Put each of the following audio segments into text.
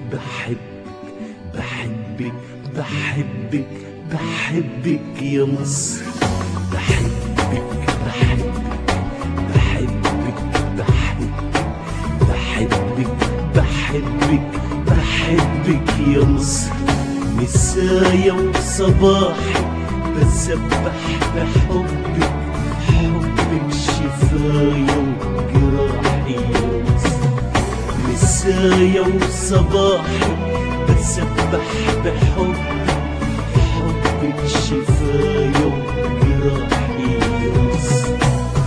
بحبك بحبك بحبك بحبك يا مصر بحبك بحبك بحبك بحبك بحبك بحبك بحبك يا مصر مسايا وصباحي بسبح بحبك حبك شفايا وجراحي يا مصر مسايا وصباحي بسبح بحبك حبك شفايا وجراحي يا مصر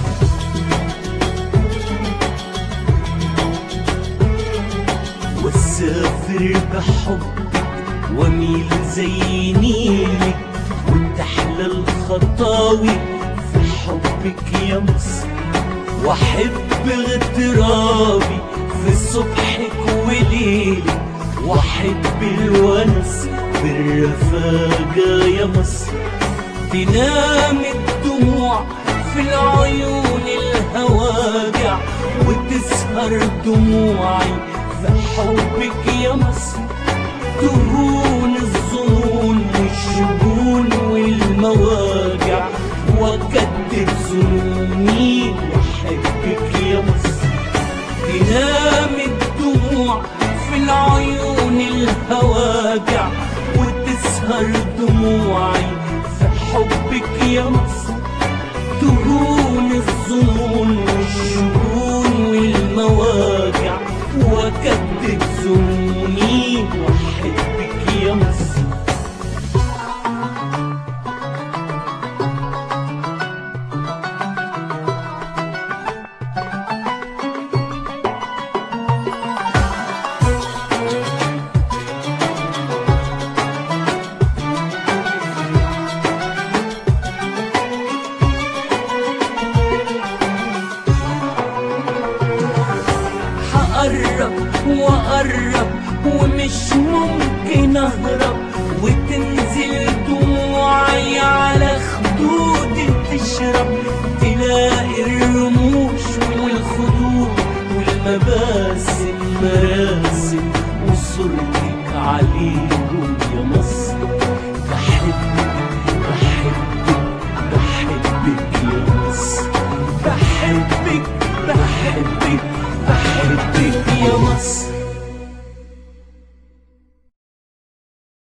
واسافر بحبك واميل زي نيلك وتحلى الخطاوي في حبك يا مصر واحب اغترابي في صبحك وليلك واحب الونس بالرفاقة يا مصر تنام الدموع في العيون الهواجع وتسهر دموعي في حبك يا مصر تهون الظنون والشجون والمواجع واكدب ظنوني واحبك يا مصر تنام الدموع في العيون الهواجع وتسهر دموعي في حبك يا مصر تهون الظنون والشجون والمواجع واكدب ظنوني واحبك يا مصر هقرب واقرب ومش ممكن اهرب وتنزل دموعي على خدودي تشرب تلاقي الرموش والخدود والمباسم مراسم وصورتك عليهم يا مصر بحبك بحبك بحبك يا مصر بحبك بحبك بحبك يا مصر